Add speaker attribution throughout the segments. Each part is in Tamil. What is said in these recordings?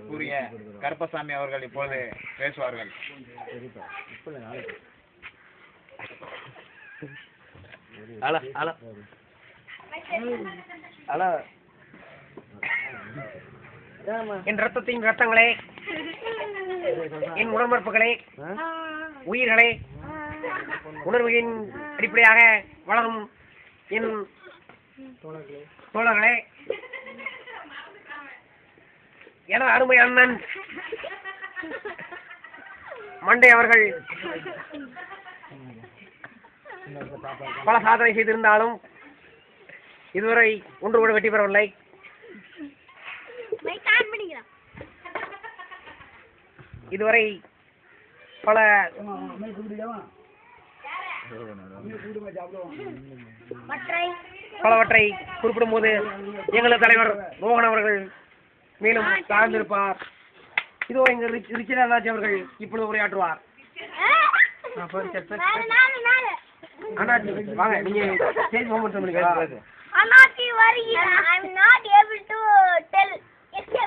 Speaker 1: கூறிய கருப்பசாமி அவர்கள் இப்போது பேசுவார்கள்
Speaker 2: ஹலோ ஹலோ ஹலோ
Speaker 3: என் ரத்தத்தின் ரத்தங்களே என் உடம்பரப்புகளே உயிர்களே உணர்வுகளின் அடிப்படையாக வளரும் என் தோழர்களே எனது அருமை அண்ணன் மண்டை அவர்கள் பல சாதனை செய்திருந்தாலும் இதுவரை ஒன்று கூட வெற்றி பெறவில்லை இதுவரை பல பலவற்றை குறிப்பிடும்போது எங்களது தலைவர் மோகன் அவர்கள் மேலும் சார்ந்திருப்பார் இதோ எங்க ரிச்- ரிச்சிராஜ் அவர்கள் இப்பொழுது உரையாற்றுவார் அண்ணாச்சி வாங்க நீங்க ஸ்டேஜ் மூமெண்ட் பண்ணுங்க
Speaker 4: Anaki வருகிறேன். I'm not able to tell. Yes, yes.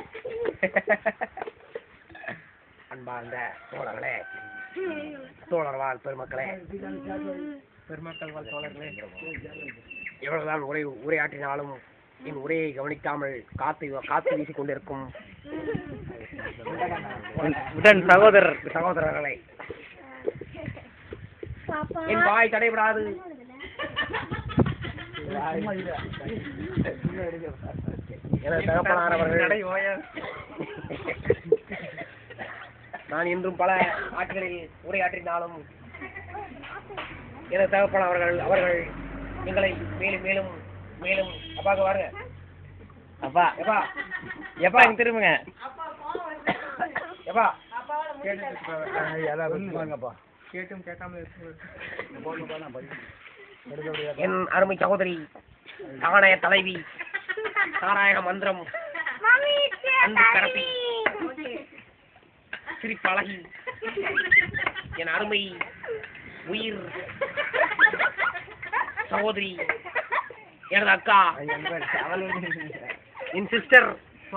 Speaker 3: அன்பார்ந்த தோழர்களே தோழர்வாழ் பெருமக்களே பெருமக்கள் வாழ் தோழர்களே எவ்வளவுதான் உரை உரையாற்றினாலும் என் உரையை கவனிக்காமல் காத்து காத்து வீசிக் கொண்டிருக்கும்
Speaker 2: உடன் சகோதரர்
Speaker 3: சகோதரர்களே என் வாய் தடைபடாது எனது தகப்பனாரவர்கள் நான் இன்றும் பல நாட்களில் உரையாற்றினாலும் எனது தகப்பன் அவர்கள் அவர்கள் எங்களை மேலும் மேலும் மேலும் அப்பாவுக்கு வாருங்க
Speaker 2: அப்பா
Speaker 3: எப்பா
Speaker 2: எப்பா இங்க திரும்புங்க
Speaker 3: எப்பா என் அருமை சகோதரி தானய தலைவி தாராயக மந்திரம்
Speaker 4: Mommy, it's your
Speaker 3: அன்பு கரப்பி
Speaker 4: baby.
Speaker 3: சிரிப்பழகி என் அருமை உயிர் சகோதரி எனது அக்கா என் சிஸ்டர்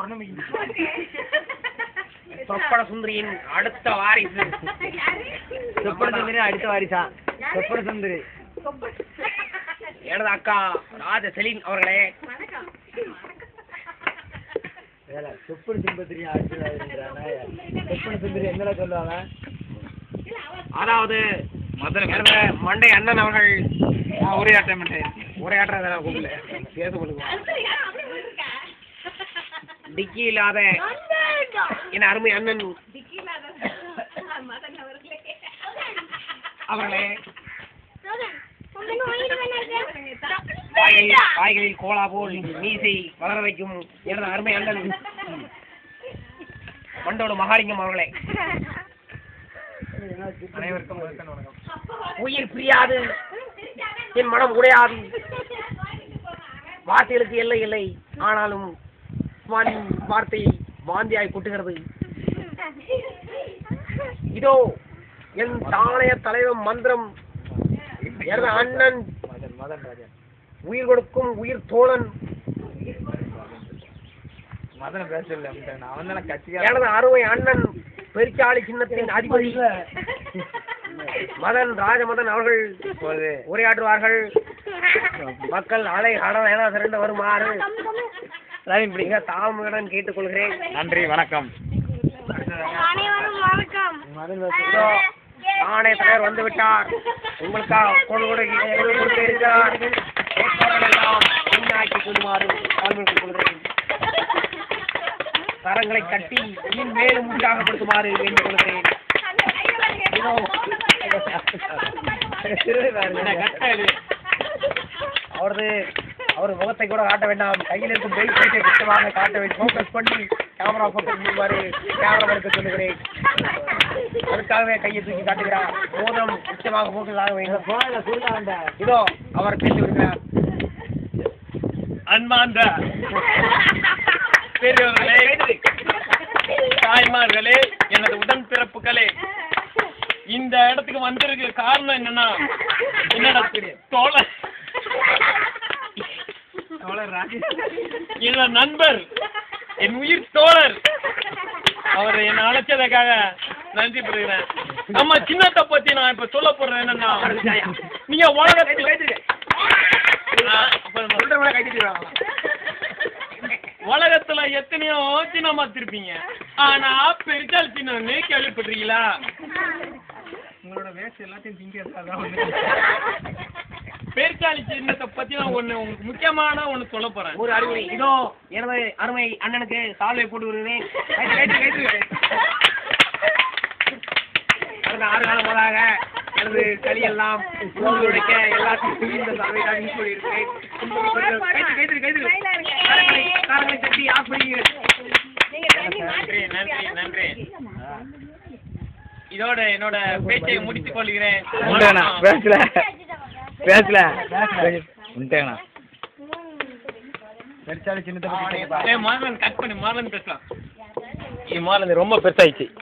Speaker 3: சொப்பன சுந்தரியின் அடுத்த வாரிசு
Speaker 2: சொப்பன சுந்தரி அடுத்த வாரிசா சொப்பன சுந்தரி
Speaker 3: எனது அக்கா ராஜ செலின் அவர்களே
Speaker 2: சொப்பன சுந்தரி அடுத்த சொப்பன சுந்தரி என்னடா சொல்லுவாங்க
Speaker 3: அதாவது எனது மண்டை அண்ணன் அவர்கள்
Speaker 1: உரையாற்ற மாட்டேன்
Speaker 3: உரையாற்றுறத நான் கூப்பிடல பேச கொடுங்க டிக்கி இல்லாத என் அருமை அண்ணன் அவர்களே காய்களில் காய்களில் கோலா போல் மீசை வளர வைக்கும் எனது அருமை அண்ணன் மண்டோடு மகாலிங்கம் அவர்களே
Speaker 1: அனைவருக்கும் முதற்கண் வணக்கம்
Speaker 3: உயிர் பிரியாது என் மனம் உடையாது வார்த்தைகளுக்கு எல்லை இல்லை ஆனாலும் சுவாமியின் வார்த்தை வாந்தியாய் கொட்டுகிறது இதோ என் தாளைய தலைவர் மந்திரம் எனது அண்ணன்
Speaker 2: மதன் மதன் ராஜன்
Speaker 3: உயிர் கொடுக்கும் உயிர் தோழன்
Speaker 1: மதன பேசல அவன் தானே கட்சியா
Speaker 3: எனது அருமை அண்ணன் பெருச்சாளி சின்னத்தின் அதிபதி மதன் ராஜமதன் அவர்கள்
Speaker 1: இப்போது
Speaker 3: உரையாற்றுவார்கள் மக்கள் அலை அடல் என திரண்டு வருமாறு மிக தாழ்மையுடன் கேட்டுக்கொள்கிறேன்
Speaker 1: நன்றி வணக்கம்
Speaker 4: அனைவரும் வணக்கம்
Speaker 2: மதன்
Speaker 3: இதோ நானே பெயர் வந்து விட்டார் உங்களுக்காக கொண்டு கொடு- கொடுக்க இருக்கிறார் கேட்பவர்கள் எல்லாம் உண்மையாக்கி கொள்ளுமாறு தாழ்மையுடன் கொள்கிறேன் கரங்களை கட்டி இன்னும் மேலும் உற்சாகப்படுத்துமாறு வேண்டிக் கொள்கிறேன் இதோ அவரது அவர் முகத்தை கூட காட்ட வேண்டாம் கையில் இருக்கும் பெல் பிளேட்டை குற்றமாக காட்ட வேண்டும் ஃபோக்கஸ் பண்ணி கேமரா ஃபோக்கஸ் பண்ணுமாறு கேமரா எடுக்க சொல்லுகிறேன் அதுக்காகவே கையை தூக்கி காட்டுகிறார் மோதிரம் உச்சமாக ஃபோக்கஸ் ஆக வேண்டும்
Speaker 2: போன குருதாண்ட
Speaker 3: இதோ அவர் பேசி வருகிறார்
Speaker 5: அன்பார்ந்த பெரியவர்களே தாய்மார்களே எனது உடன் பிறப்புகளே இந்த இடத்துக்கு வந்திருக்க காரணம் என்னன்னா என்னடா தோழர்
Speaker 1: தோழர் ராஜேஷ்
Speaker 5: என்னோட நண்பர் என் உயிர் தோழர் அவர் என்ன அழைச்சதுக்காக நன்றி பெறுகிறேன் நம்ம சின்னத்தை பத்தி நான் இப்ப சொல்ல போறேன் என்னன்னா நீங்க உலகத்துல ஆ, அப்புறம்
Speaker 3: சொல்றவங்கள கைத்திட்டு வாங்கலாம்
Speaker 5: உலகத்துல எத்தனையோ சின்னம் பார்த்திருப்பீங்க ஆனா பெருச்சால் சின்னம்னு கேள்விப்பட்டிருக்கீங்களா
Speaker 1: உங்களோட வேஸ்ட் எல்லாத்தையும் திங்கிறதா
Speaker 5: பெருச்சாலி சின்னத்தை பத்தி நான் ஒண்ணு உங்களுக்கு முக்கியமான ஒண்ணு சொல்ல போறேன்
Speaker 3: ஒரு அறிவுரை இதோ எனது அருமை அண்ணனுக்கு சால்வை போட்டு வருகிறேன் கைத்து கைத்து கைத்து கடந்த ஆறு காலம் முதலாக எனது களியெல்லாம் சூடு உடைக்க எல்லாத்தையும் இந்த சால்வை தான் யூஸ் பண்ணியிருக்கிறேன் கைத்து கைத்து கைத்து காரங்களை காரங்களை தட்டி ஆஃப் பண்ணிக்கிறேன்
Speaker 5: நன்றி நன்றி நன்றி இதோட என்னோட பேச்சை முடித்துக் கொள்கிறேன்
Speaker 2: உண்டேண்ணா பேசல பேசல உண்டேண்ணா
Speaker 1: பெருச்சாலி சின்னத்தை பத்தி
Speaker 5: ஏய் மாறன் கட் பண்ணி மாறன் பேசலாம் இது மாறன் ரொம்ப பெருசாயிடுச்சு